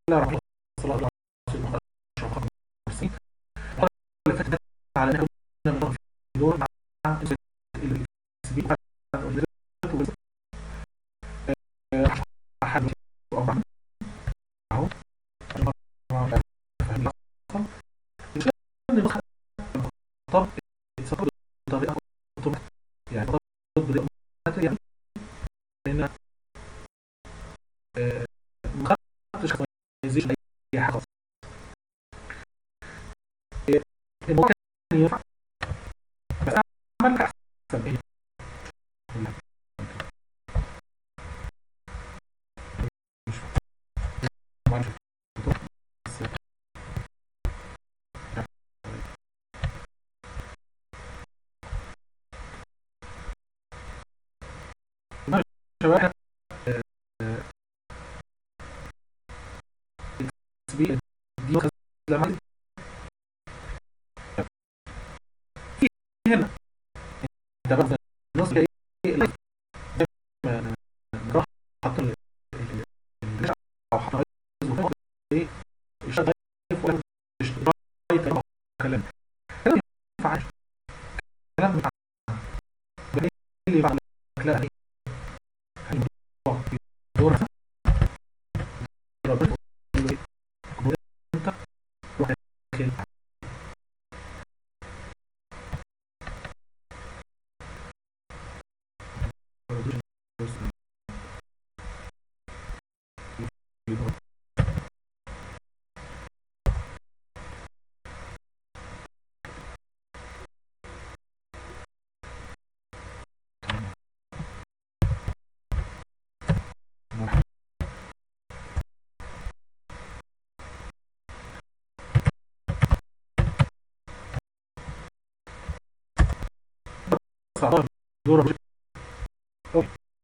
الله الرحمن الرحيم صلى الله عليه وسلم أشرف خلق المرسلين المرة اللي فاتت على نقل من في دور مع السبيل أحد أربعة أهو طب يتصرف بطريقة أوتوماتية يعني يتصرف بطريقة أوتوماتية يعني لأن آه، ما خدتش customization أي حاجة خالص. آه، الموضوع كان ينفع بس أعمل لك أحسن إيه؟ مش ما أعرفش. بس شباب آه، التسبيح دي لما في هنا انت بقى النص ايه زي ما راح حط ال- ال- ال- او حط رئيس وفوق ايه يشتغل ولا يشتغل رايت كلام كلام ينفع كلام ينفع بقى إيه اللي ينفع لك لا إيه؟ هيروح في دور ربنا يقول له إيه؟ انت روح داخل صعب دور أوكي.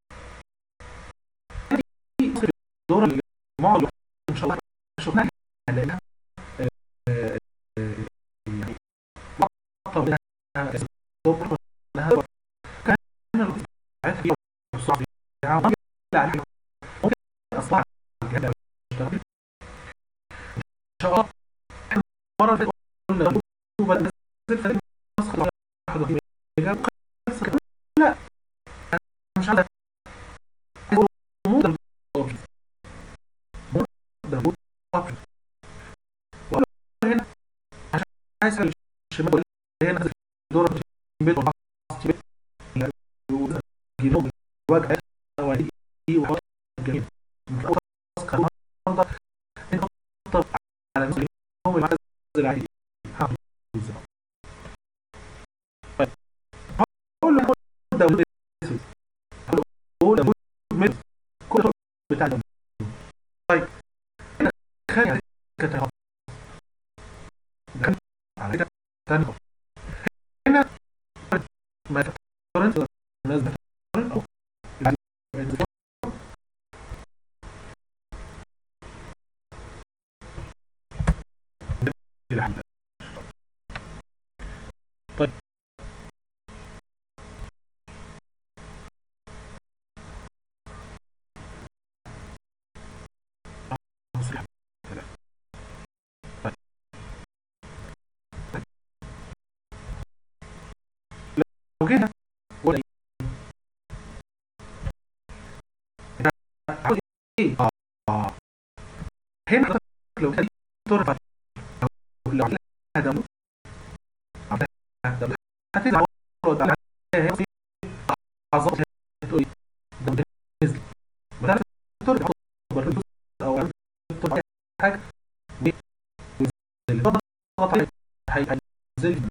دي دور المعضل ان شاء الله شفناها لانها آه، آه، يعني مقطع منها دور لها كان الوقت فيها والصعب فيها وما على حاجه ممكن اصبح الجهاز يشتغل ان شاء الله المره اللي فاتت قلنا وبعد نزل فريق نسخه واحد وثلاثين ميجا قصة كده. لا انا مش عارف مو ده الاوبشن مو ده الاوبشن ولا هنا عشان عايز أسأل الشباب اللي هي نزل دور بيت ولا بيت جنوب الواجهه ودي وحط جميل مش أول تاسك النهارده انت تحط على نفس اليوم اللي عايز عليه هعمل ازاي طيب هقول له خد داونلود اسود هقول له خد كل شغل بتاع داونلود طيب هنا خلي على كتاب دخلت على كده تاني خط. هنا ما تقارنش الناس بتقارن او الحمد طيب مصلحة. طيب. لو جينا ولا إيه؟ عاوز ايه اه هنا حضرتك لو كان ترفع لو لو عملها داونلود عملها داونلود هتنزل على على هي عظمت تقول لي ده نزل بدل ترجع برضه او ترفع حاجه وينزل ضغط عليه هينزل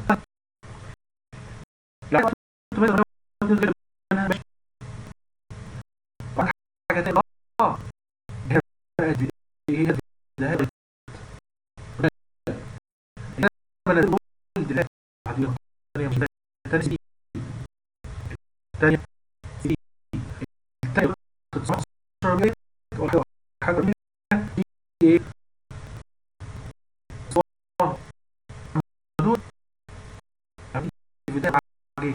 يعني تبقى انا ماشي حاجه تانية اه هي هي ده انا قلت لا بعدين الثانيه مش الثانيه سي الثانيه سي الثانيه 19 ميل حاجه من دي ايه صور حدود يعني بدايه عليه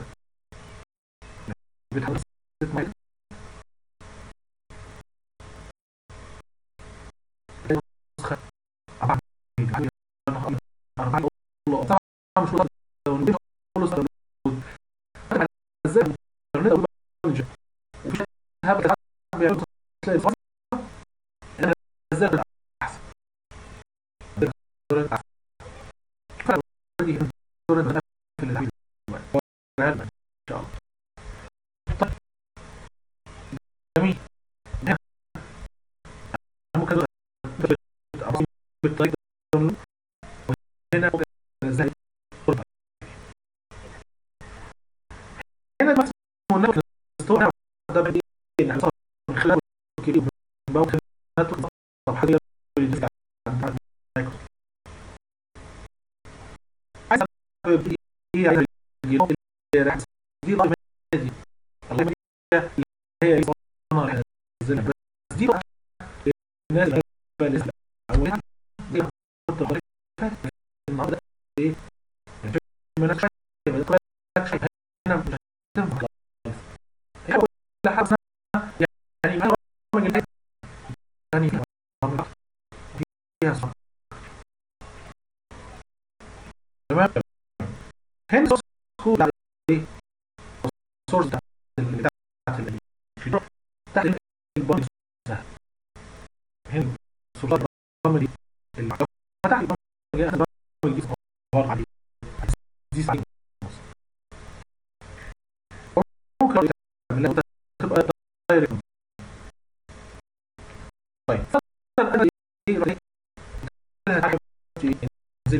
بتحدد ست ميل أربعة طبعا مش مقدر خلص ازاي وفي هبل بيعمل تلاقي الفرصة انا ازاي احسن في العالم ان شاء الله طيب جميل ممكن بالطريقه هنا ازاي هنا بس هناك استوى ده بدي من خلال كده ممكن طب حاجه عايز هي عايز دي راح دي ضربه دي الله هي صنع بس دي الناس بقى اولها دي النهارده ايه من هنا مش هتنفع هي كل حاجه يعني برامج يعني فيها صح تمام هنا سكول ايه السورس بتاعت بتاعت تحت البونس هنا سورس البرامج دي فتح البرامج دي عباره عن دي ساعه ممكن لو تبقى دايركت طيب انا ايه نزل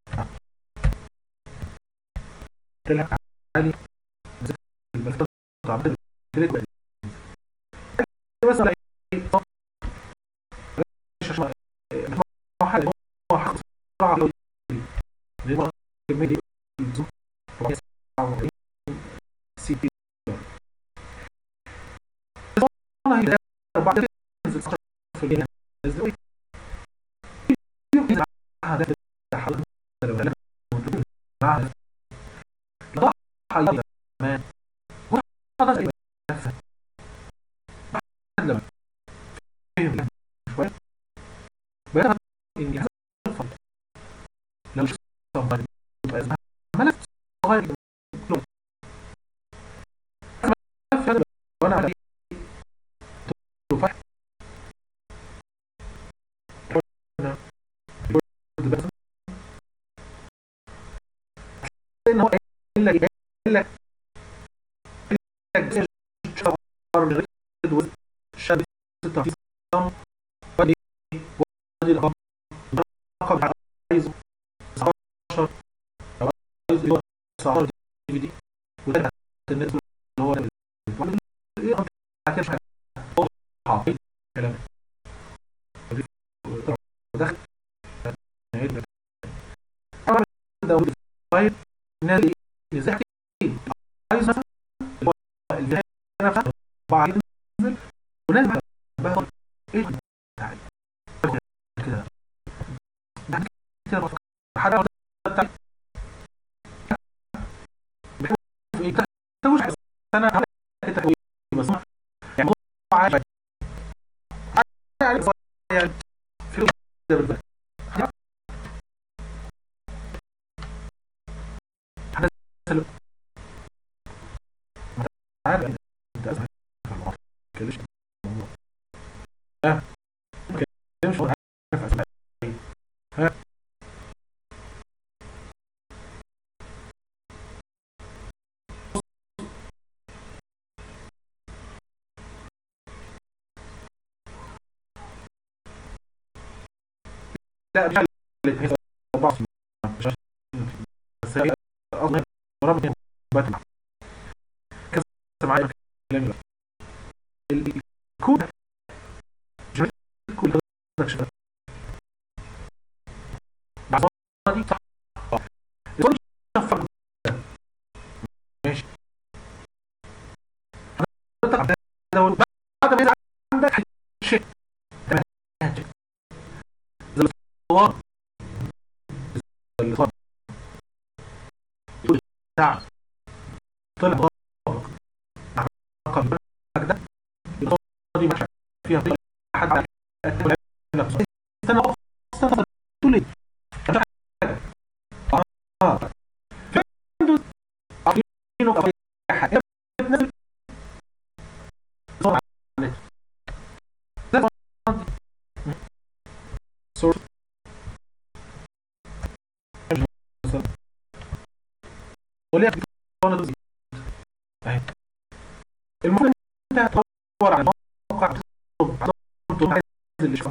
عالي مثلا سي بي والله بعد تنزل 16% نزلوا هذا حل معها لا حل ما هذا نفسه لما فهم شوي بقى اني لو صبر يبقى ملف صغير وانا على تفاح ان هو قال لك قال لك قال لك شهر من غير شاب ستة في صم ودي ودي الرقم رقم عايز 19 او عايز 19 دي في دي وده الناس اللي هو ايه كده حاجه واضحه كلام ودخل ده فايل نادي ازاي عايز مثلا النهايه نفسها بعد ينزل ونازل بقى ايه كده كده حاجه بتاع ايه تسويش انا كده بس يعني عايش يعني يعني في عارف انت ازهر في الموضوع كلش الموضوع ها مش عارف اسمع ها لا مش اللي هي بعض مش بس هي اظن برامج باتل كذا معايا كلامي الكود جميل الكود ده شباب بعد دي صح يقول شفر ماشي بعد ما عندك شيء الصور الصور ساعة طلع رقم ده دي مش فيها حد استنى استنى تقول لي source وليكن اهي المفروض انت تدور على موقع تدور عايز اللي شوف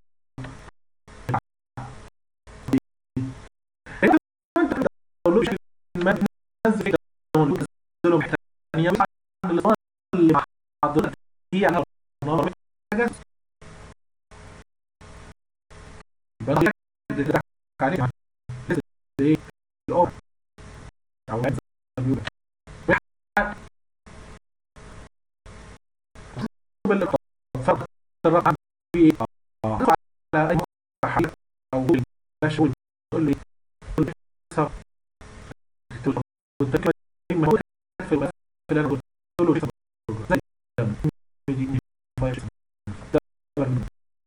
انت تدور ما تنزل داونلود تنزله محتاج اللي مع حضرتك هي على حاجه يبقى ده عليه ايه الأوب أو اللي فرق الرقم في على أي حاجة أو باش تقول لي والتكلفة ما هو في الوقت اللي أنا قلت له زي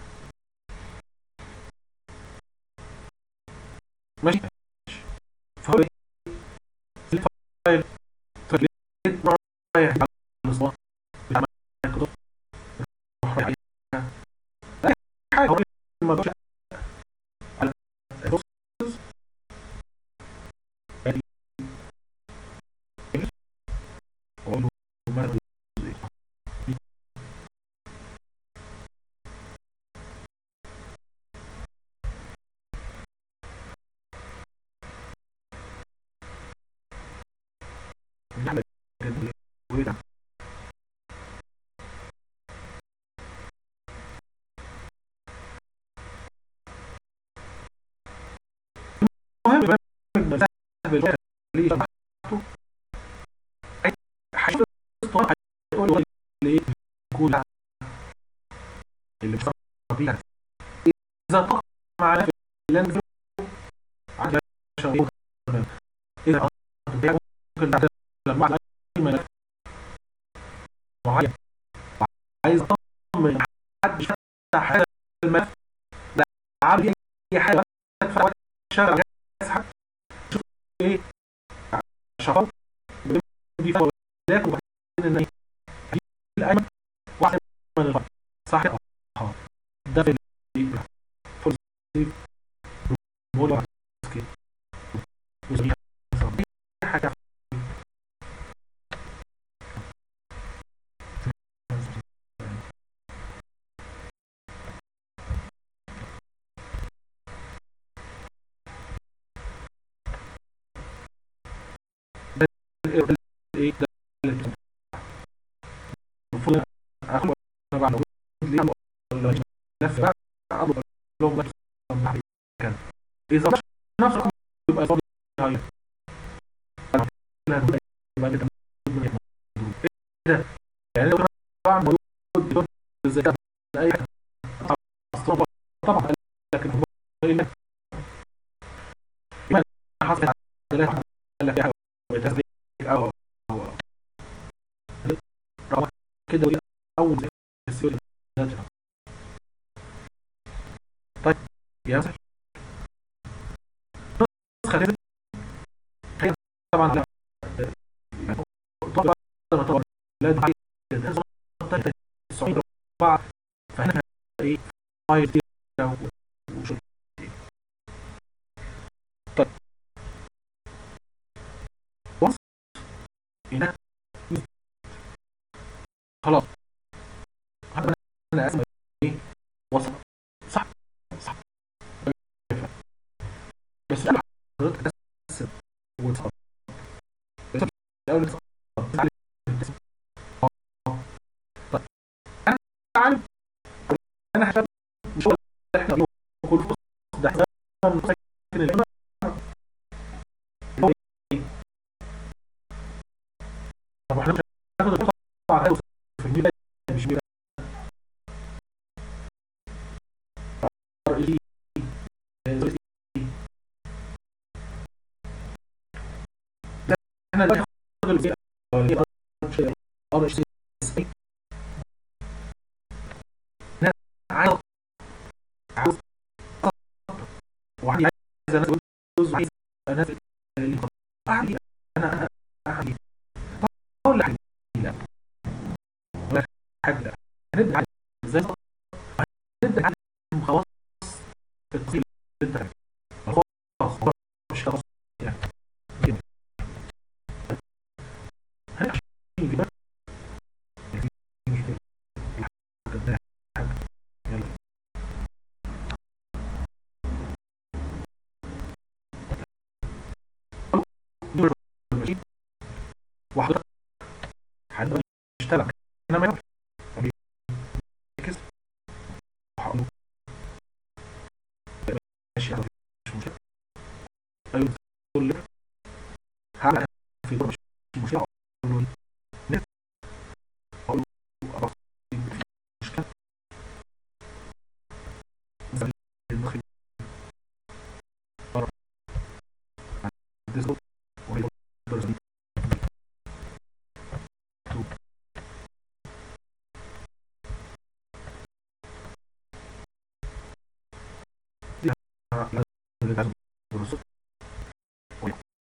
ماشي فهو الفايل تريد رايح على الاسبوع بتاع كده رايح اي حاجه هو الموضوع على البروسيس يعني اقول له المهم المسافه اللي شرحته هيشوف هيقول له ليه يكون اللي بيها اذا طلع معنا في اللي عندي شهور اذا ممكن لما اي ملف معين عايز اطمن حد فتح هذا الملف ده عامل اي حاجه شغل حد شوف ايه شغال دي فولاك وبعدين ان ايه الايمن واحد من الغرب صح اه ده في فول سيف بقول حاجه ايه ده المفروض اخد انا بعد ليه ولا لف بقى اضرب لهم بس كان اذا نفس الرقم يبقى فاضي هاي يبقى كده ايه ده يعني لو انا بعمل مولود زي كده اي حاجه طبعا لكن هو حصل ثلاثه قال لك حاجه وتسبيح او كده اول السيول طيب يا مسح نسخه طبعا لا طبعا طبعا لا دي الصعيد فهنا ايه فايل دي وشو طيب وصف هنا خلاص هذا انا اسمع ايه وصف صح صح بس انا حضرتك بس وتصف بس الاول طيب انا عارف انا حسب مش هو احنا كل فصل ده حساب مسكن طب احنا مش هناخد الفصل على هذا في الميلاد مش ميلاد احنا دلوقتي هناخد الفئة ار اتش سي عايز عاوز وعايز انزل وعايز انزل اعلي انا اعلي اقول لك لا ولا حاجه هنبدا ازاي هنبدا خلاص التفصيل انت تعمله. خلاص هو مش خلاص يعني كده. هنعمل عشرين فيديو. عشرين فيديو. كده حاجة. يلا. دول الماشين. وحضرتك هنبقى نشتغل هنا ما يعمل. ركز. وهقول له ماشي يلا مش مشكلة. ايوه تقول لي هعمل في دور مش مشكلة اقول له ايه؟ نت. اقول له أبقى في مشكلة. زي المخرج. بره. عند الديسكتوب. وهي برضه دي. تو. دي ه- اللي لازم تدرسه. وهي.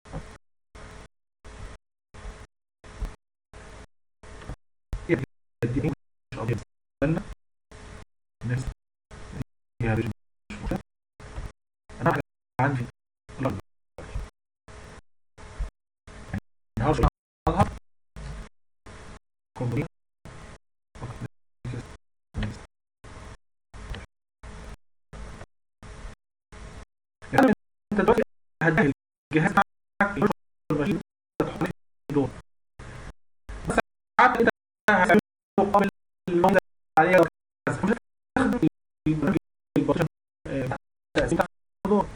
هي دي- دي مش قضية بالنا. الناس دي هي مش مشكلة. انا عندي لا النهارده اظهر كومبليت يعني انت دلوقتي هتدخل الجهاز معاك الماشين تحط عليه دور بس ساعات انت هتعمل مقابل الموجود عليه كذا. مش هتاخد البرنامج البرشام تقسيم تاخد دور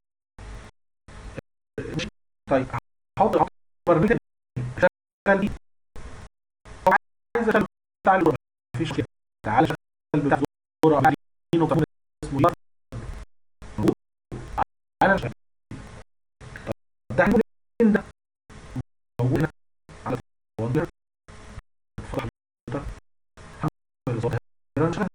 مش- طيب هحط هحط برنامج تاني. شغل دي أو عايز اشغل بتاع الدور مفيش مشكله تعالى شغل بتاع الدور أو عايزين وكمان اسمه يار موجود انا شغال طب ده هنقول إن ده موجود هنا على الوندر فتح الوندر هعمل الصوت هنا شغال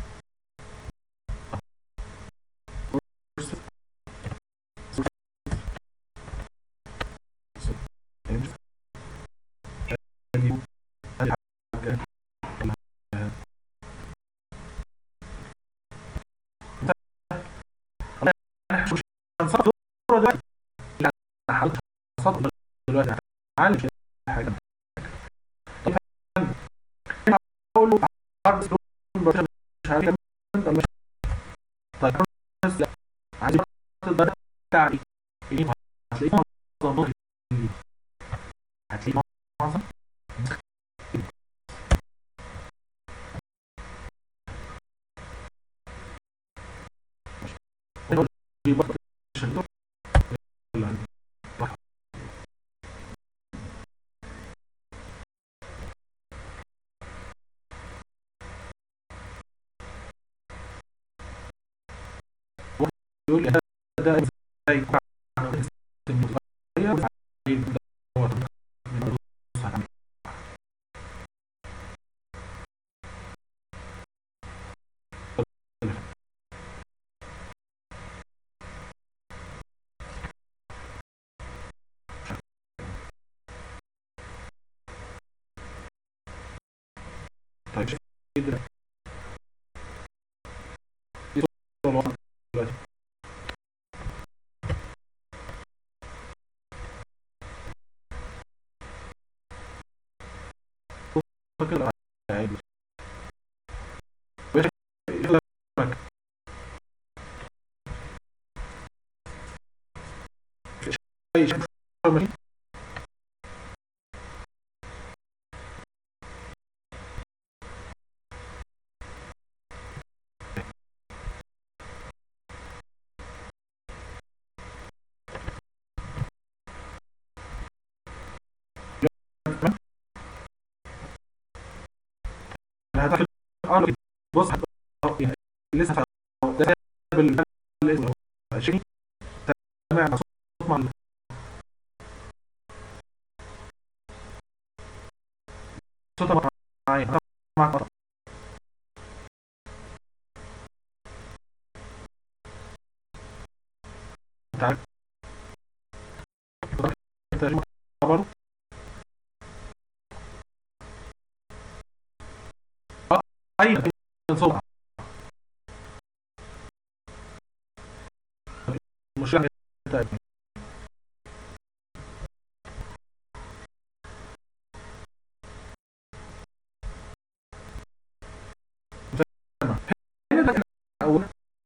مش هنصدر دلوقتي لا انا حاولت اصدر دلوقتي تعالى مش حاجه طيب انا اقول له هارد سكرول مش عارف انت مش طيب بس لا عايز البدل بتاع ايه ايه هتلاقيه معظم هتلاقيه معظم يبقى عشان يقول لي ده ازاي يكون عن السيستم متغير دوت من النص هنعمل. طيب شوف كده دي صورة الوضع دلوقتي. فاكر عادي ويش- يلا معاك. مفيش أي شيء. ماشي. انا هدخل اه لو- بص هت- اه، يعني لسه ف- ده بال- الاسم هو 20 سامع صوت مع ال- صوت معايا معاك قطع. انت عارف انت شو برضه اه ايوه صوت خش على طيب هنا بقى اول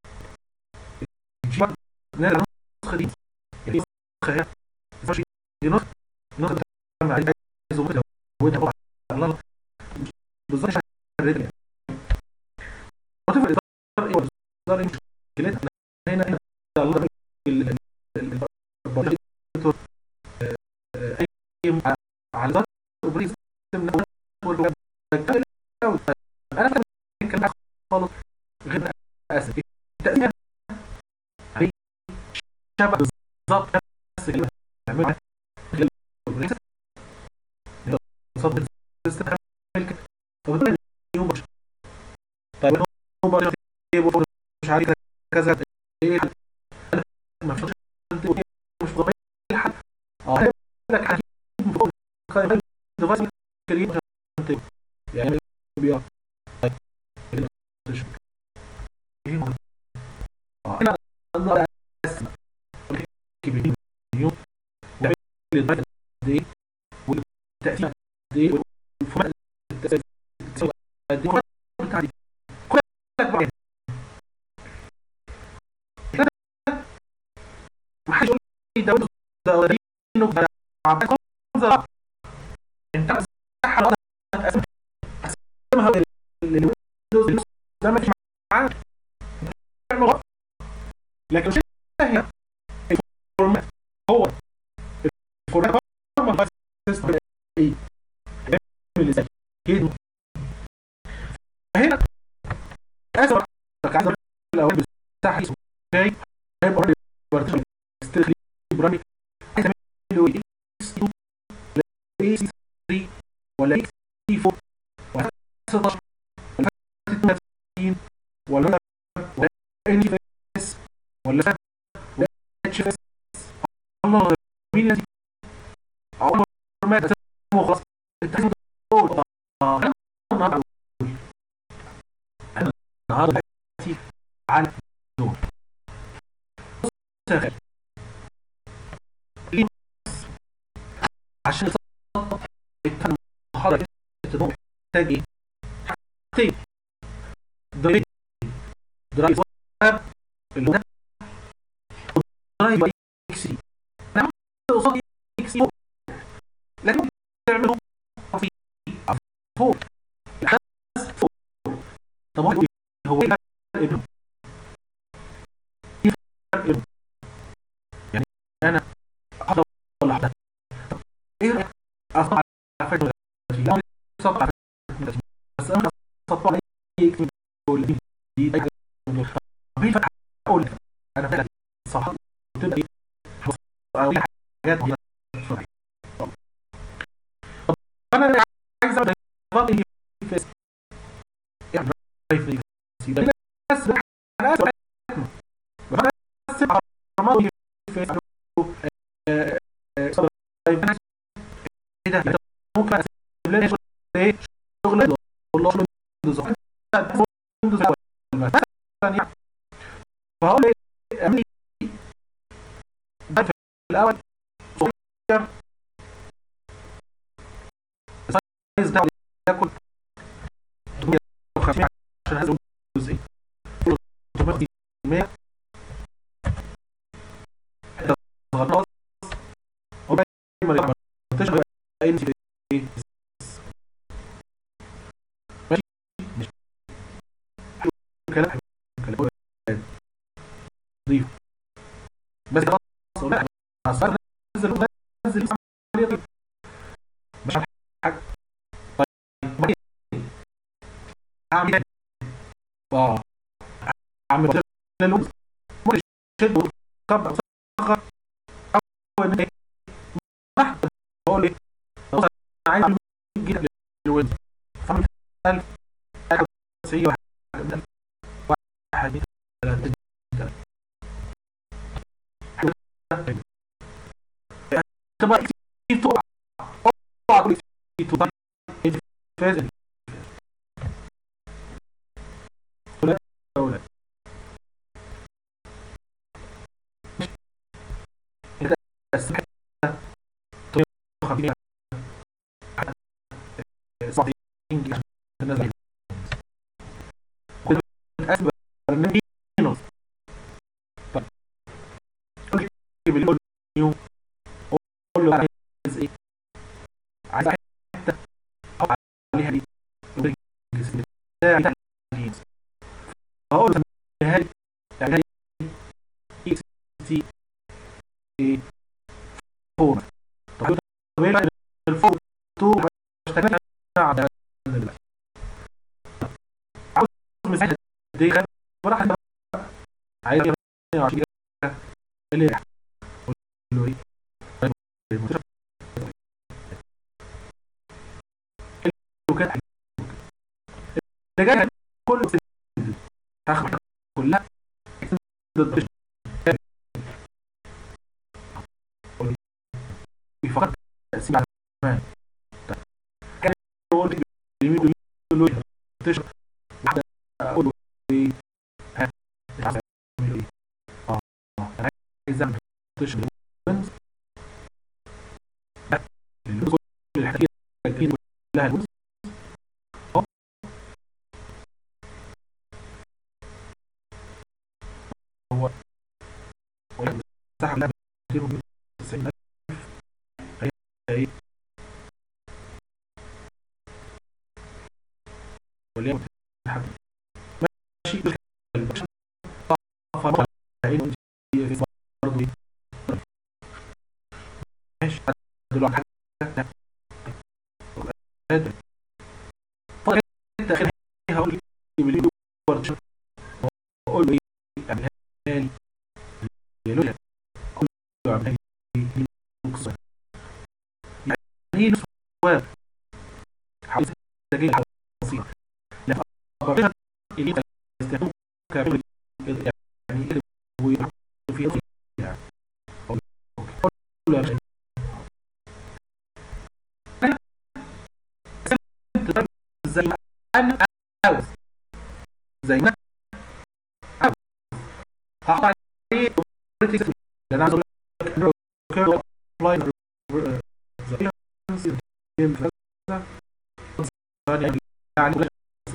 نجيب نرجع النسخه دي يعني نسخه هي فاش دي نسخه نسخه تعمل عليها عايز لو وده الله بالظبط مش هنرد يعني وتفرق الاطار ايه والاصدار ايه مشكلتها هنا هنا الله ال- ال- ال- البرمجة آه، آه، أي على ذات اوبريت سيستم نتورك والويب. انا فاهم الكلام خالص غير اسف التأثير عليه شبه بالظبط نفس اللي بنعمله غير الاوبريت سيستم بالظبط السيستم بيعمل كده فبالتالي يوم بشر. طيب هو بشر إيه مش عارف كذا ايه أنا ما فيش مش طبيعي حد اه هيبقى لك حاجه من فوق القائمه ديفايس كريم عشان تبقى. يعني بي ار طيب ايه هو اه انا اقدر اقسم كبير يوم وأعمل الديفايس قد ايه والتاثير قد ايه والفورمات التأثير قد ايه والفورمات بتاعتي كل لك بقى ما حدش يقول لي ده ويندوز ده ولا لينوكس ده عباد كونزر انت مساحه لو انا أقسم- اقسمها للويندوز ده ماشي معاك تعمل غلط. لكن مش هي الفورمات هو الفورمات هو الفايل سيستم ايه بيعمل ازاي كده هنا اسف عايز اقول الاول مساحه ازاي هيبقى اوريدي بارتيشن ستيل برامج عايز اعمل له اكس 2 ولا اكس 3 ولا اكس 4 ولا 16 ولا 32 ولا ولا ان اف اس ولا ولا اتش اس الله مين الذي اول ما تسمو خلاص انت لازم تقول اه انا النهارده أقول. انا النهارده أتي على دول بص يا خالد ليه بص؟ عشان يصدق المحاضرة تدور محتاج ايه؟ حاجتين درايف درايف واب اللي هو ده درايف اكس دي انا عملت قصاد اكس دي لكن ممكن تعمله في فوق الحدث فوق طب هو يقول هو ايه فرق بينهم؟ ايه فرق بينهم؟ يعني انا هحضر ولا هحضر طب ايه رايك اصطع على فكره دلوقتي لو اصطع على فكره دلوقتي بس انا اصطع على اي اكس ولا دي دي طب ايه الفرق اقول لك انا فعلا صح وتبقى ايه او حاجات كده. طب انا عايز اعمل نظام اللي في اس يعني ضيف لي بس يبقى بس انا اسف بس على رمضان اللي في اس آه، آه، صبر. طيب انا ايه ده أنت ممكن اسيب لنا شغل ايه شغل والله شغل ويندوز ويندوز أول. مثلا يعني فهقول ايه اعمل لي ضيف الاول صغير السايز ده ياكل 350 عشان هذا جزئي 300 خلاص وبعد ما يعمل تشبه ان في ايه ماشي مش حلو كلام حلو كلام ضيف بس خلاص لا بس نزل نزل عمليه مش عارف حاجه طيب ما هي؟ اعمل ايه؟ اه اعمل بدل اللوز ممكن شد وكبر وصغر او ان ايه واحد بقول ايه بص انا عايز اعمل جيت للويندوز فاعمل 1000 91 واحد واحد ثلاثة تبقى في تو اوعى تقول في تو فاز ولا ولا بتاعي بتاع الجينز فاقول له سميها لي اعملها لي اكس تي ايه فورمات طب طب ايه بقى الفور تو بشتغل على دلوقتي عاوز مساحه قد ايه ولا حاجه عايز 120 اللي قول له ايه طيب المدير وكده اللي جاي كله سنجل تاخد كلها ضد فقط تقسيم على الزمان كان يقول لي يمين يقول له تشرب واحده اقول له ايه ها عايز اعمل ايه اه انا عايز اعمل تشرب وينز كل الحاجات كلها الوينز هو مساحه 290 ايه وليكن حد ماشي فرق عين برضه ايه ماشي دلوقتي حاجه طيب انت اخر هقول لك بالفيديو اقول له ايه اعملها لي يقول لي اقول له اعملها لي هي نصف واب حوالي تجيب بسيطة لما أقرأ اللي يستخدم كامل يعني ويحط فيه يعني زي ما أنا عاوز زي ما عاوز هحط عليه لأن أنا عاوز أقول لك لاين يعني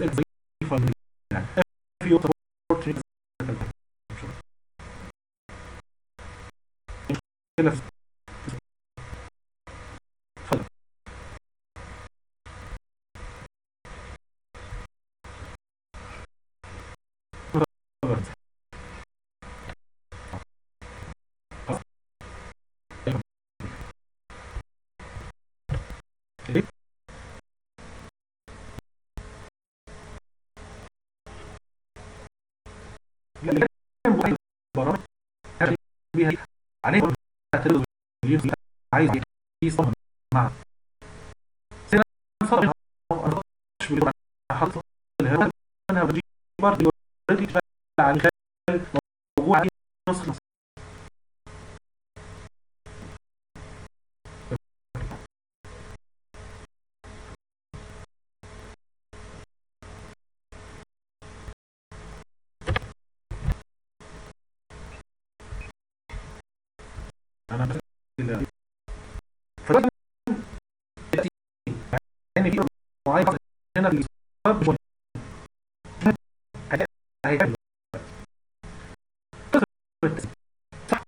برامج بيها عليه عايز يصمم مع سنة صار حط الهواء انا بجيب برضه على خلال موضوع نسخة انا بس فلازم يعني في معين هنا السبب مش هيعمل صح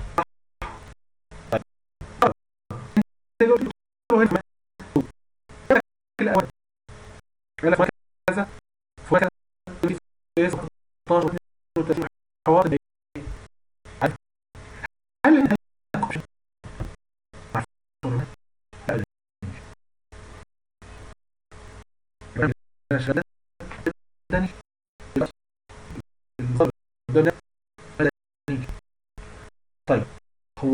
طيب الاول كذا فكذا في 16 حوار هل شهادات تاني طيب هو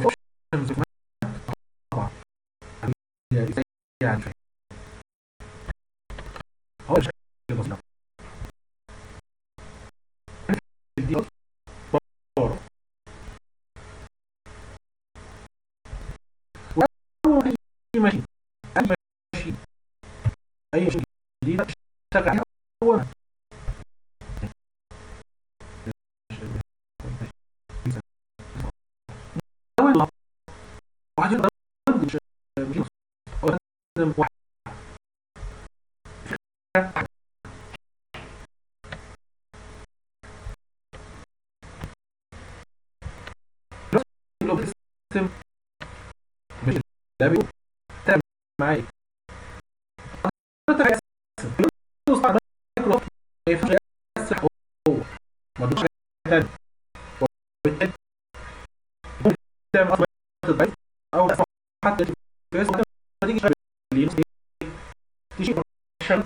طبعا يعني هو شكل بسيط ماشي اي ماشي اي ماشي جديده اشتغل اول واحد يقدر مش واحد مش ده بيقول معايا ينفعش يسرح هو ما ادوش حاجه ثانيه وبالتالي ممكن تعمل اصلا تضعيف او حتى في اسم ما تيجي لينوس تيجي شل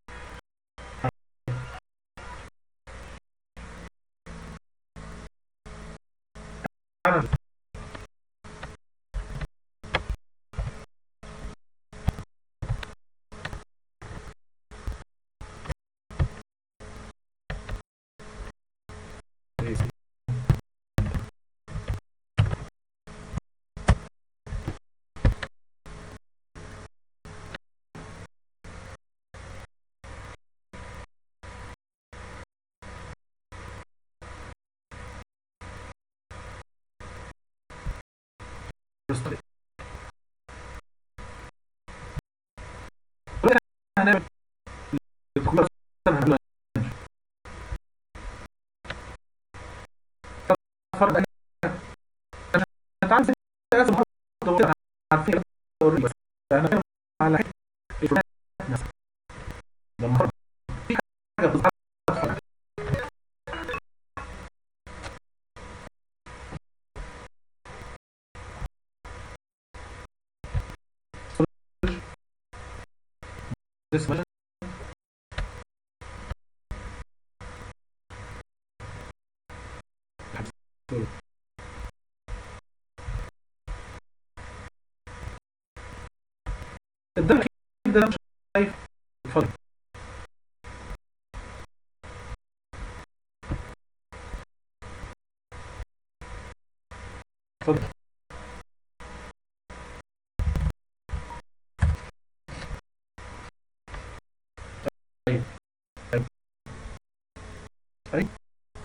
هنعمل الكمبيوتر هنعمل فرق هتعرف لازم عارفين بس انا على لما في حاجه بتظهر اسمه الدم ده مش شايف اتفضل اتفضل طيب طيب طيب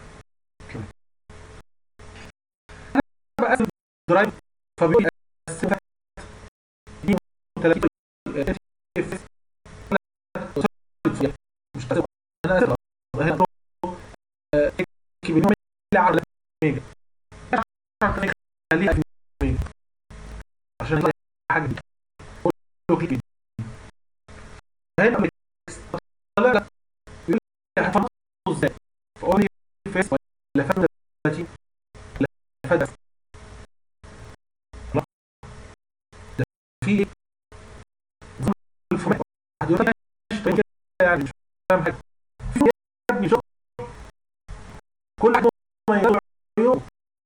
بقى درايف فبيقول لي 30 مش هتبقى انا اسف هنا تكتب المهم اللي على ميجا خليها ميجا عشان يطلع حاجه دي قول له كليك هنا طلع لك يقول لي هتحطه ازاي فقول لي فيس ولا فات 30 ولا فات ده في ايه الفورمات واحد يقول لك ماشي كده يعني مش فاهم حاجه في يا ابني شغل كل واحد ما يقول يوم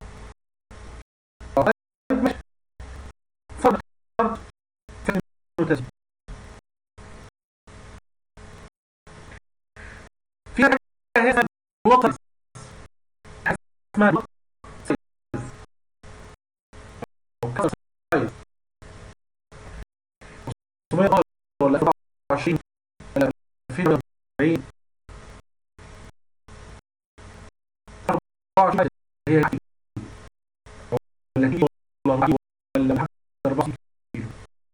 طيب ماشي فرق فرق فهم وتسبيح في حاجه هنا نقطه حاجه اسمها نقطه ولا 24 ولا 2040 24 هي ولا كيلو ولا ربع ولا 24 كيلو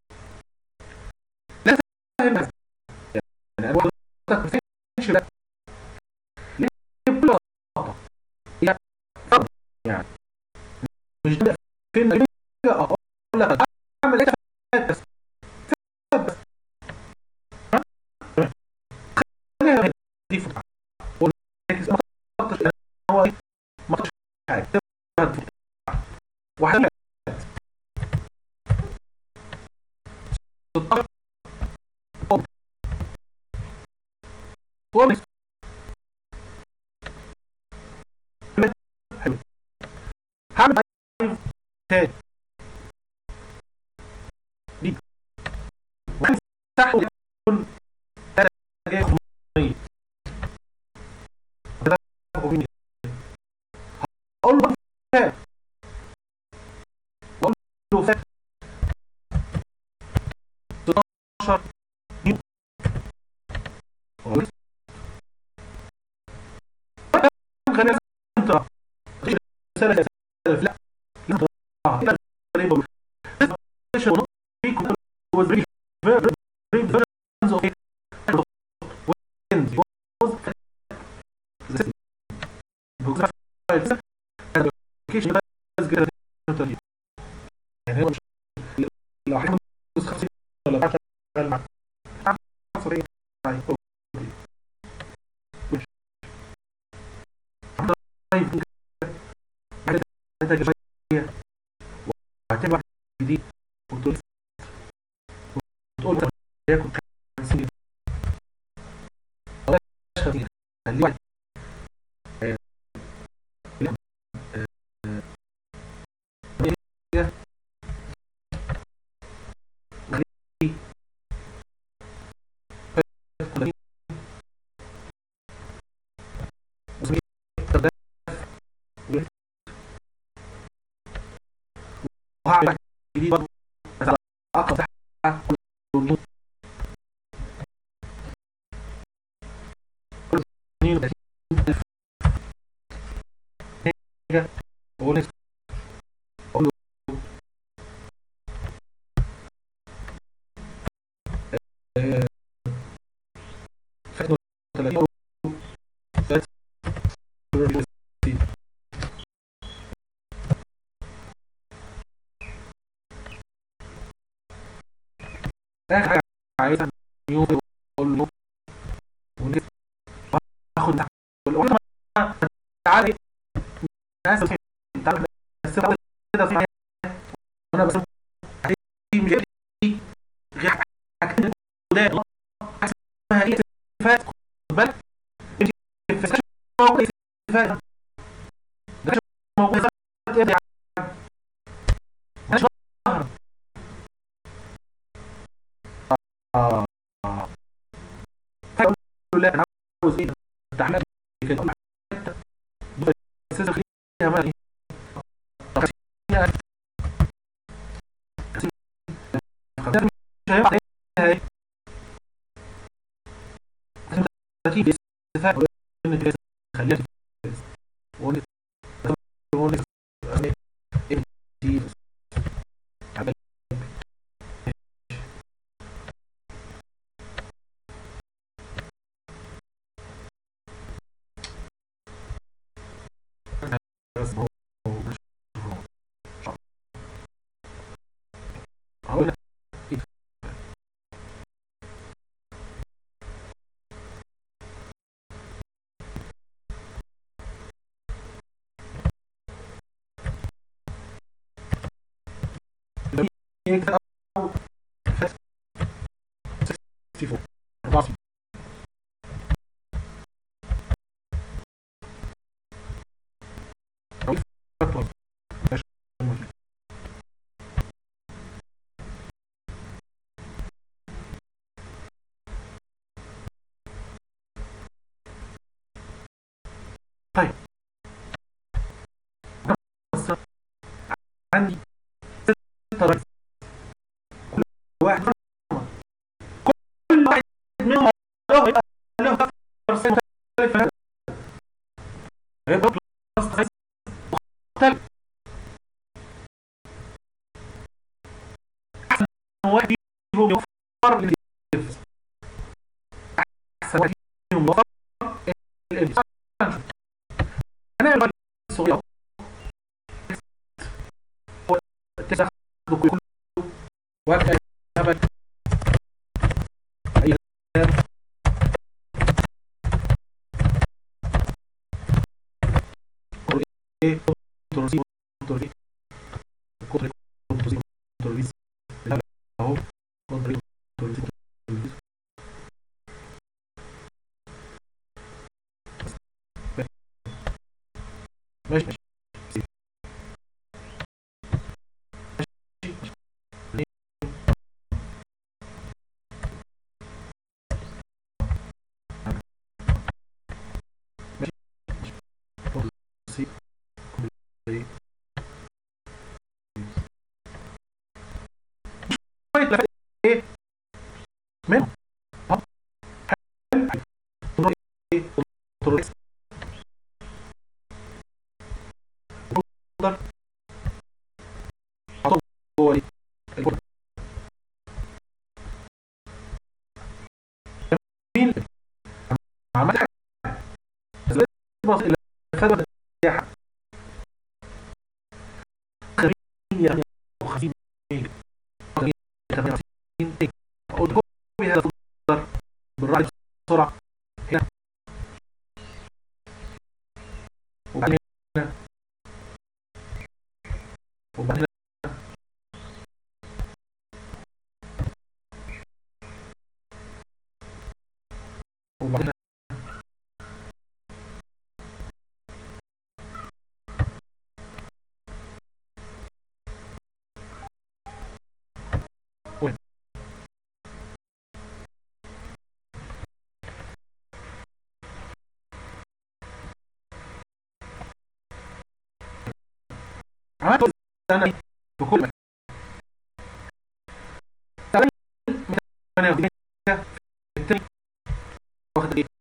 لا فاهم يعني انا بقول لك ما فيش لا ليه كل نقطه يعني فرض يعني مش ده فين اقول لك اعمل ايه بس بس خليها دي فتحة وركز ما تحطش هو ايه ما تحطش حاجة تبقى واحد 16 هو حلو هعمل تاني دي وهمسح ويكون جاي ميت اقول له فات اقول له فات 16 يوم خلينا انت رساله لا لا لا غريبه was very very very versions of it when it was the because application بس كده يعني هو مش لو حاجه نسخه 50 ولا بتاع شغال معاك طيب بعد ثلاثة شوية وهتبقى واحد جديد وتقول وتقول له ياكل 50 بلاش 50 خليه واحد آه، لا، آه، آه، خليه- خليه- خليه- وهعمل واحد جديد برضه بس على اقصى مساحه والنور. كل 32 ميجا ونص. أقول له آه، 32 ثلاث- اخر حاجه عايزها يوم اقول له ونس- واخد ده وانا تعالى ايه ناس تعالى بس أقول كده في وانا بس دي مش دي غير حاجتين قدام اسمها ايه فات خد بالك انت في سكشن موقع فات ده موقع فات يا عم مش ظهر اه فاقول له لا انا عاوز ايه تعالى كده أقول له حتة بس خليها بقى ايه طب خليها خليها مش هيبقى عليها ايه ترتيب استفاء ان كده خليها ونس ونس ايه دي بس هو مش هو. هقول لك إيه؟ يكتب أو فاس- 64 64 أطول. ماشي. طيب بص، عندي ست رئيس كل واحد كل واحد منهم له يبقى له كفر سنة مختلفة هيبقى كلاس رئيس مختلف أحسن واحد فيهم يوفر الإنجليز. أحسن واحد فيهم يوفر الإنجليز. هنعمل واحد صغير أهو. هو تاخده كله واحد هبل أي كلام. كنترول إيه كنترول سي كنترول إيه كنترول كنترول سي كنترول سي أهو كنترول كنترول سي كنترول سي ماشي ماشي سي. ماشي. ماشي. كنترول سي كنترول سي. شوية لفات ايه منهم اه حلو حلو. كنترول ايه كنترول إكس. كنترول حطهم جوه ايه البورد. مين عملت حاجه بس بس اللي خدوا السياحه خمسين يعني وخمسين ميجا خمسين ميجا قلت كوبي هذا الصدر بالرعد بسرعه هنا وبعدين عملت انا إيه؟ في كل مكان تعالى 138 ميجا في التاني واخد ايه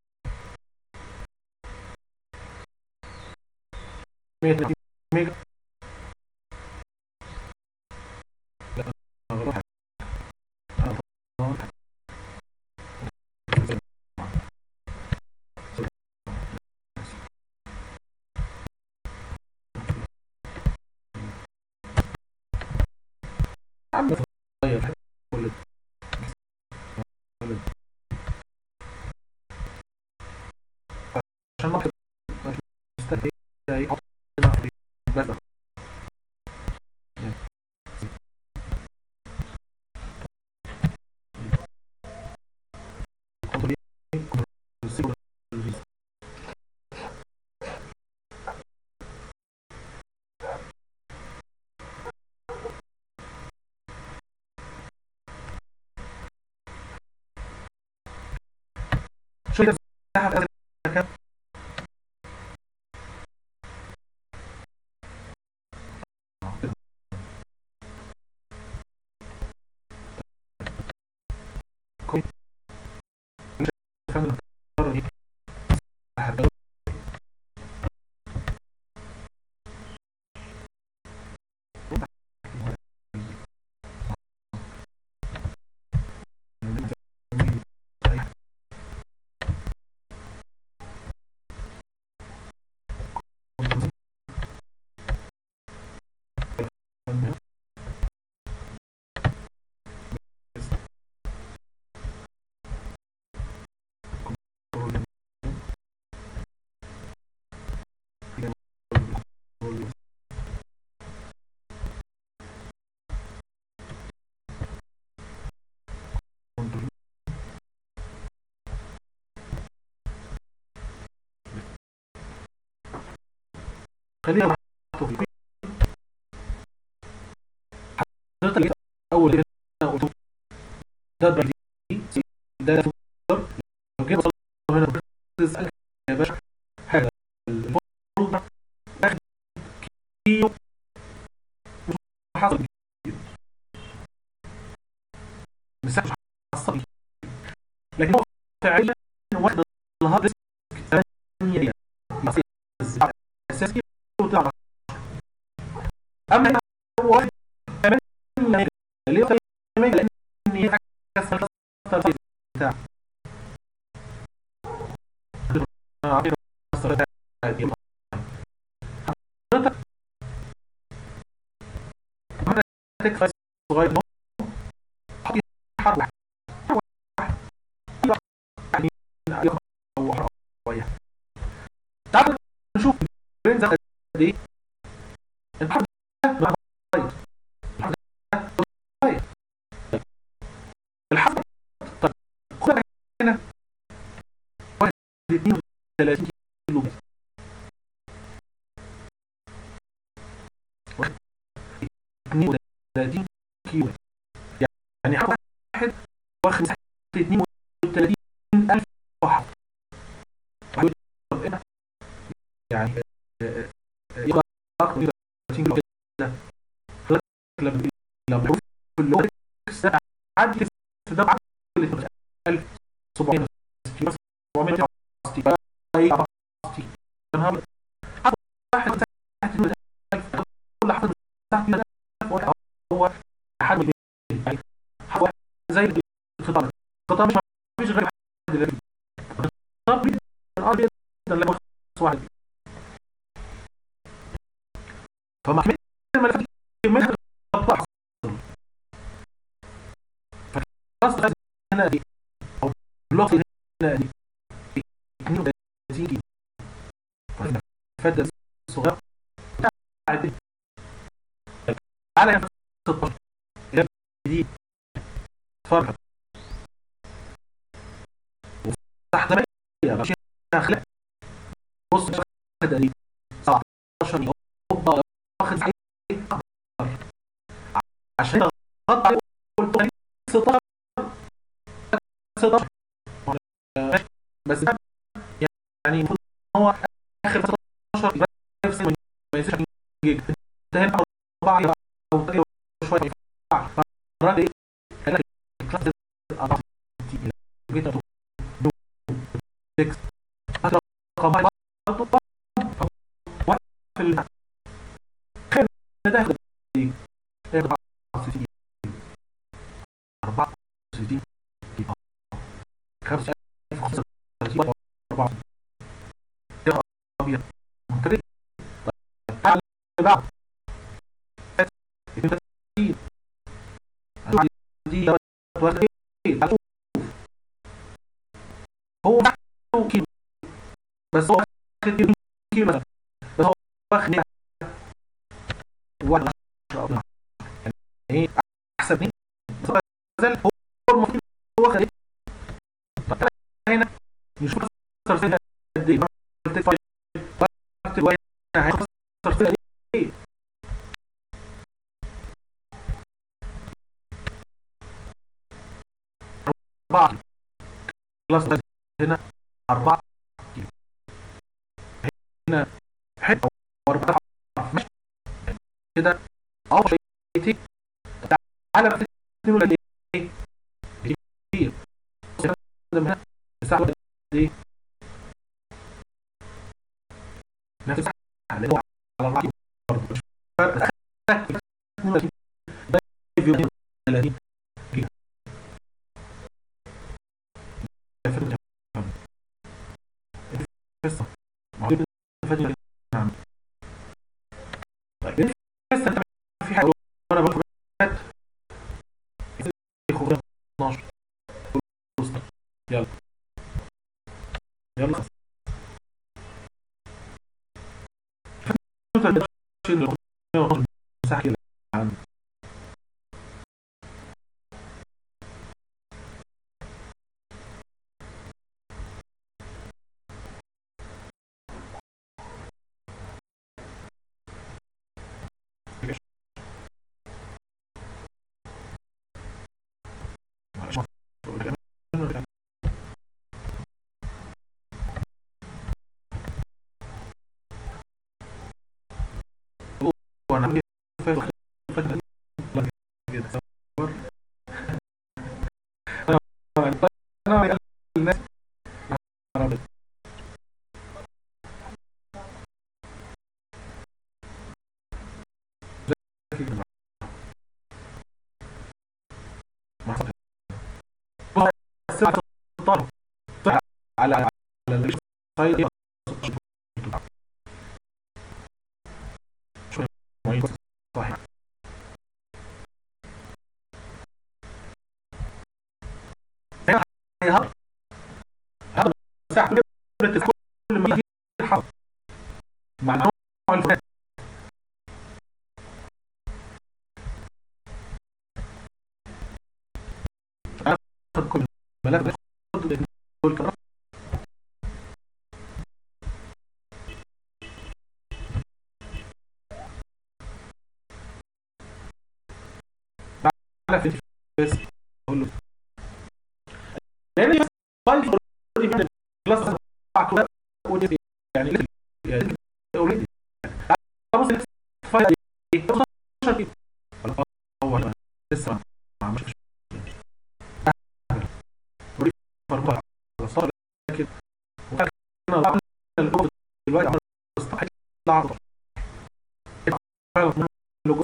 130 ميجا لا أنا غلط. أنا غلط. عم غير كل عشان ما تستهدي يحط بس شو كده مساحة كام كويس فاهم القرار دي هتبقى خلينا نحطه في حضرتك جيت اول كده قلت ده بدي ده تقدر لو جيت وصلت هنا تسالك يا باشا هذا المفروض اخد كيلو حصل مساحه مش حصل لكن هو فعليا واخد الهارد ديسك 8 جيجا اساسي وتعرف اما هنا هو واخد 8 ميجا ليه 8 ميجا لان هي حاجه اسمها كاستر بتاع عطينا كاستر بتاع حضرتك عملت تكفى صغير اهو حط حرف واحد يعني او حرف شويه تعالوا نشوف الرينج قد ايه الحرف ده بقى كويس الحرف ده كويس الحرف طيب خد بالك هنا واحد 32 كيلو متر واحد 32 كيلو متر يعني حرف واحد واخد مساحة 32 ألف واحد واحد طب إيه يعني يبقى أكتر من 30 كيلو كده خلاص لما لما يشوف اللي هو عدي ده بعد 1760 760 أي 64 نهار حط واحد تحت 1000 كل حد تحت 1000 واحد هو حد يعني حد واحد زي القطار القطار مش مفيش غير حد دلوقتي القطار بيقدر الارض بيقدر لما يخلص واحد فما حمل الملفات كمية القطاع فخلاص هنا دي او بلوك هنا دي 32 كيلو فده صغير قاعد على 16 جديد اتفرج تحت مية ماشي خلق بص واخد قريب 17 هوبا واخد حاجة اكبر عشان غطى عليه قلت له 16 16 ماشي بس ده يعني المفروض ان هو اخر 16 يبقى نفس ما ينزلش 20 جيجا انت هنا اربعه او ثانيه شويه ما ينفعش فالراجل ايه قال لك الكلاس ده 64 جيت ابو 6 هات رقم واحد برضه واحد في ال خير ده ياخد ايه؟ ياخد 64 64 5035 4 يا ابيض منطقي طيب تعال اللي بعده 32 دي واخد ايه؟ تعال شوف. هو واخد كيلو بس هو واخد كيلو كيلو مثلا بس هو واخد ايه؟ واحد عشرة يعني ايه احسن مني بس هو ما زال هو المفروض هو واخد ايه؟ طب أنا هنا نشوف السرسية قد ايه قلت طيب وقت الوقت هياخد السرسية قد ايه أربعة كيلو. خلاص ده هنا أربعة كيلو هنا حتة وأربعة ماشي كده أو شيء طب تعالى بقى اتنين ولا ايه؟ كتير بص يا فندم هنا الساعة قد ايه؟ نفس الساعة لأن هو على أربعة كيلو برضه مش فرق أخدت 32 ده في 30 كيلو يا فندم قصة ما هو فادي نعم طيب لسه في حاجة وانا بقول خبرة 12 يلا يلا مساحة كده عن معلش وانا عامل فاهم فاهم كده صور انا انا الناس عربي ما حصل الساعة 16 على على الصيد شوية معين صحيح هذا هذا ساعة كل ما يجي الحرب مع نوع الفرق أخذ كل ملاك ده خد دول كمان على في بس اقول له لان فايل اوريدي من الكلاس بتاعته ودي يعني يعني اوريدي بص فايل ايه 12 كيلو هو لسه ما عملش اوريدي فرقه صار لكن وكان الجهد دلوقتي عمل استحق يطلع لوجو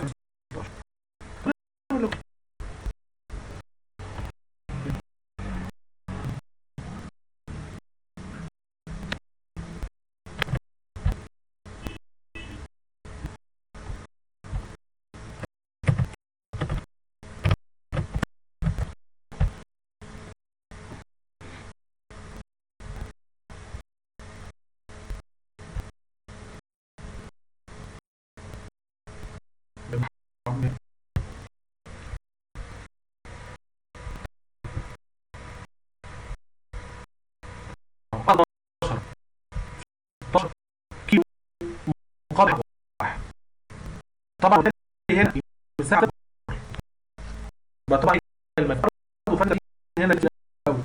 كيلو مقابل واحد طبعا هنا مساعدة بقى طبعا المجال برضه هنا كتير قوي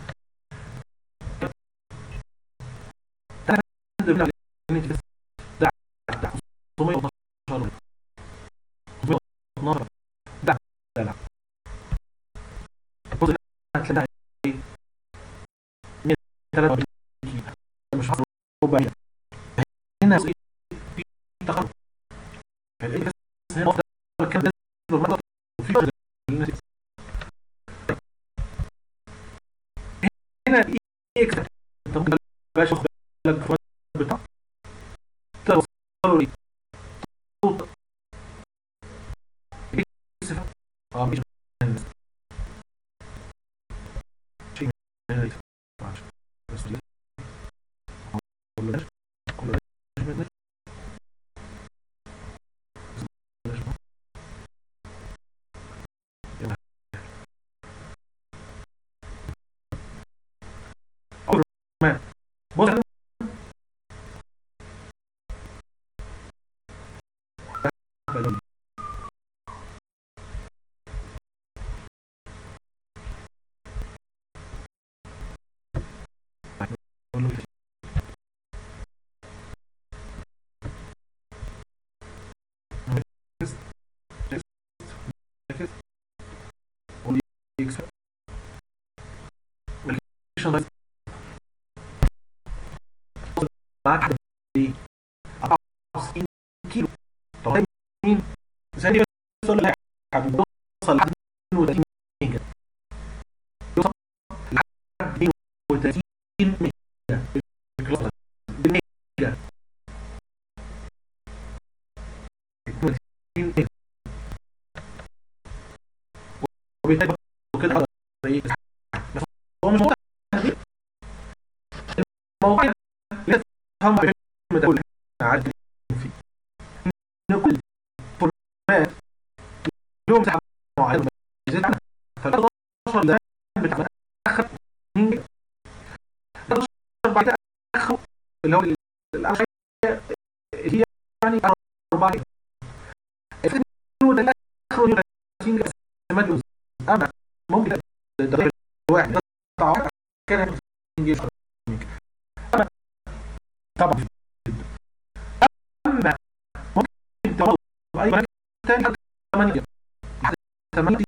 انا هنزل هنا ده ده 512 3 مش عارف ربع هنا في تقرب فالإكس هنا كان في هنا الاكس انت ممكن باش بالك بتاع توصلوا لي اه مش شيء بس بص معاك حد ايه 64 كيلو طيب مين ثاني بس ولا لا حبيبي وصل لحد 32 ميجا يوصل لحد 32 ميجا بالميجا 32 ميجا وبالتالي كده بس هو مش موضوع هم كلمة أقول عادي فيه إن كل فورمات له مساحة معينة زيادة عنها فالأرض أصلا ده بتأخر بعد تأخر اللي هو الأربعة هي يعني أربعة إنه ده آخر 30 سماد أما ممكن درجة واحد كان طبعا اما ممكن تمر باي مكان ثاني 8 8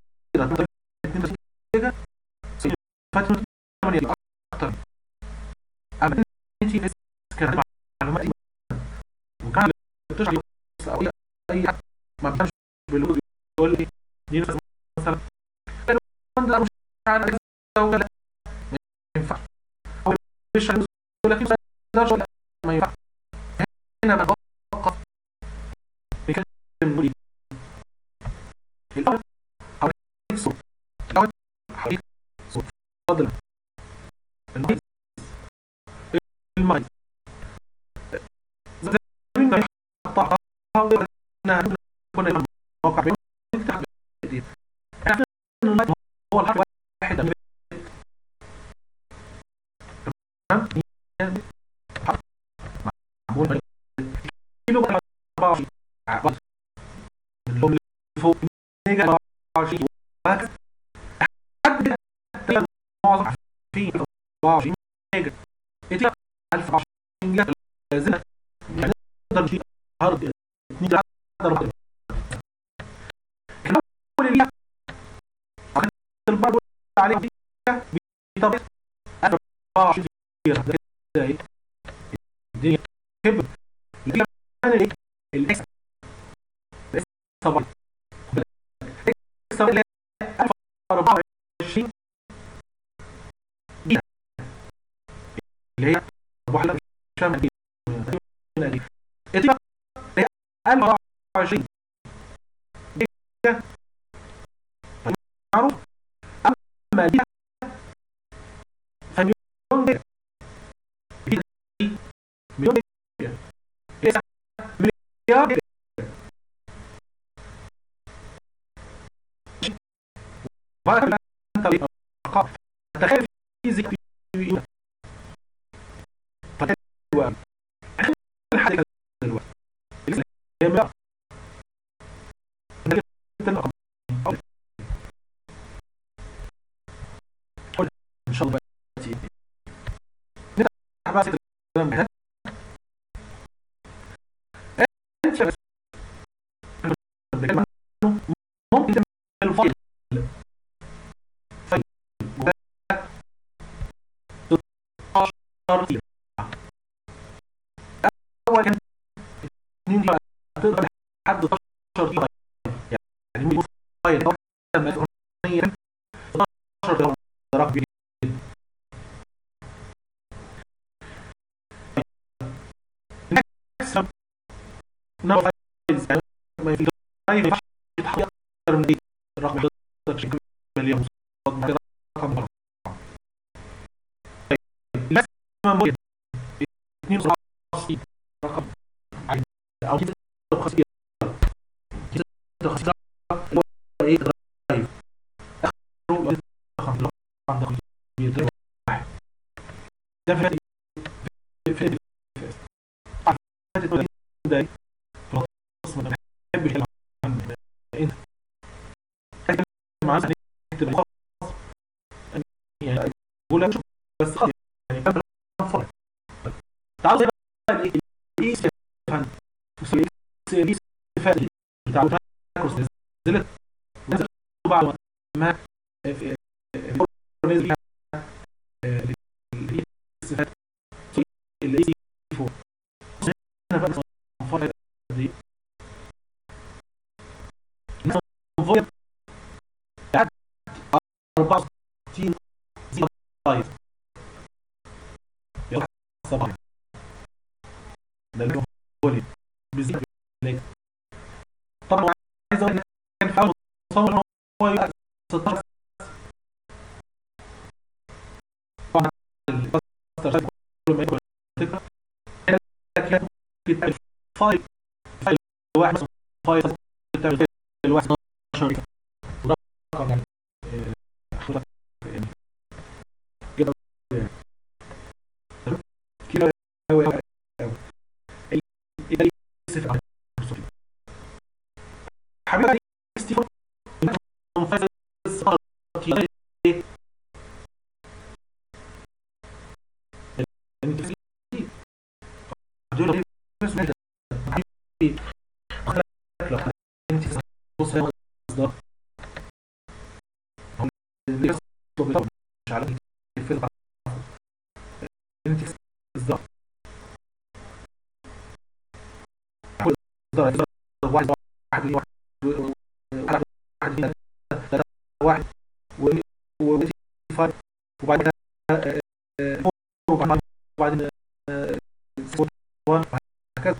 فتره 8 اكثر اما انت بس كان معلومات وكان تشرح او اي حد ما بيفهمش بالوجود يقول لي دي مثلا انا مش عارف ولا ما ينفعش او مش ولكن ما ما ينفعش هنا بتوقف بكلم مريد الأول حواليك صوت الأول حواليك صوت فضلا المريض المريض زي ما قطعها وقلنا كنا موقع بين تحت احنا هو الحرف واحد تمام معمول كيلو 24 من اللون اللي فوق ميجا 24 وهكذا لحد معظم عارفين 24 ميجا اتي 1024 ميجا لازم نقدر نشيل هارد 2 هارد اول اللي الباب عليه بطبيعه 24 الدنيا كبر لكن انا الاكس الاكس طبعا الاكس طبعا 24 دي اللي هي ابو حلب شام دي دي 24 دي معروف اما دي فمليون دي مليون دي مليار وهكذا طريقة تخيل فيزيك في تخيل الحاجة دلوقتي ان شاء الله بقى نفتح بقى الكلام ده انت بس ممكن تعمل فايل فايل تقدر لحد 12 دقيقه يعني ممكن فايل لما الاغنيه 12 دقيقه رقم كبير جدا الماكسيمم نمبر فايلز يعني ما في فايل ما ينفعش يتحط اكتر من دي الرقم ده مليون رقم رقم الماكسيمم ممكن 52 رقم عادي او 56 56 اللي هو ايه درايف اخره رقم رقم كبير واحد ده في في في فاتت ده خلاص ما بحبش انت مع نكتب خلاص يعني بقول لك بس خلاص يعني كمل فرق تعالوا بقى الايه الايه استفان الايه استفان بتاع ماكروس نزلت نزلت بعد ما نزل الايه استفان الايه فوق هنا بقى فرق دي فوق بعد 64 زي طيب يلا صباح ده اللي هو لي بيزيد طبعا عايز اقول كان في اول تصور ان هو يبقى 16 طبعا الباستر كل ما يكون تقرا لك ممكن تعمل فايل فايل واحد فايل تعمل فايل واحد 12 رقم يعني كده كده حبيبي ستيفن منفذ الصفات مش على الفيلم انت بالظبط واحد واحد واحد واحد واحد واحد وبعدين وبعدين وهكذا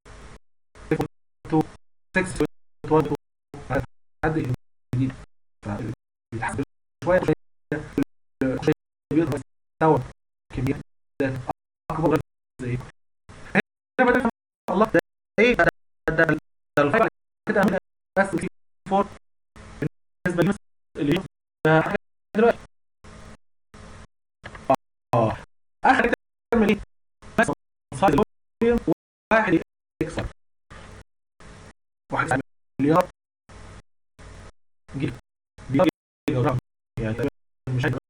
6 حد جديد فبيتحسب شويه شويه شويه بيقدر يستوعب كميه اكبر زي هنا بدأ الله ده ايه ده ده ده الفايل كده بس في فور بالنسبه للناس اللي ده حاجه دلوقتي اه اخر تعمل ايه بس فايل واحد يكسر واحد مليار جيب بيجي يعني مش هيقدر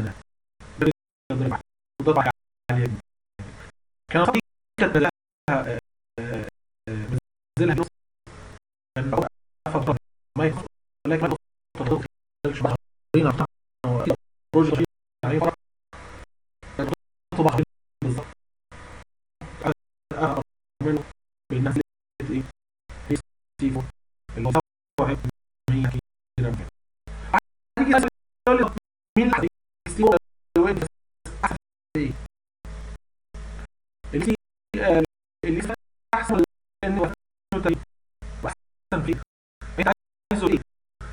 وضرب عليه كان خطي كانت لها منزلها نص كان فترة ما يخص ولكن ما تضغط في شهرين بروجكت يعني فرق طبعا بالظبط اقرب منه بالناس ايه ستيفو اللي هو واحد مية كده هتيجي ناس تقول لي مين اللي ستيفو وين احسن ايه اللي اللي احسن انه واحسن فيه انت عايزه ايه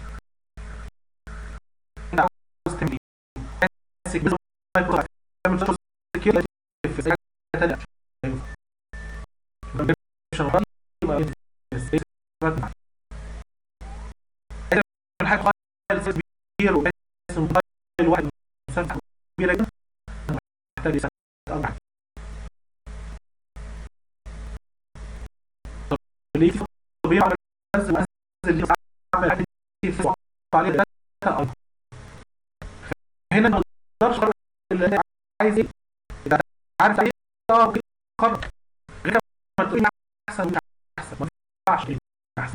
انت عاوز تعمل ايه ماسك بس مايكرو تعمل سوشيال سكيورتي في حاجه ثانيه حاجه فايل كبير واسم فايل واحد مسافه كبيره جدا محتاج يسافر أربعة اللي في طبيعة نزل نزل اللي عمل حاجة في عليه ده هنا ما نقدرش اللي عايز ايه اذا عارف ايه اه قرر غير ما تقول احسن من احسن ما ينفعش ايه احسن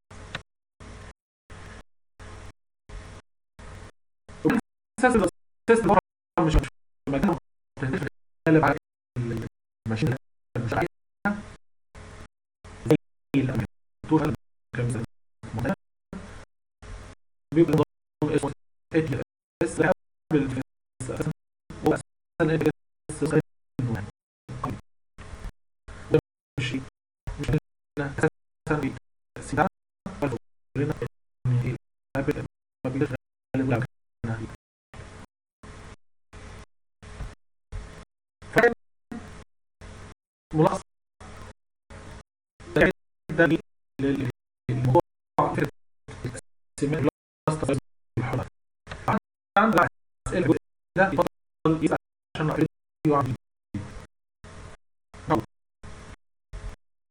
اساس السيستم مش مش مجال تتكلم على الماشين مش زي الامن طول هذا كان مثلا معين بيبقى نظام اسمه اتش اس قبل ال اساسا هو اساسا اتش اس يعني ده مش مش إننا اساسا سيدنا لنا ان هي قبل ما بيجي غالبا كان هي. فكان ملاحظ جدا لل- للموضوع فكره التقسيمات البلاستر الحرة عندنا اسئله ده يفضل يسال عشان نعرف يعمل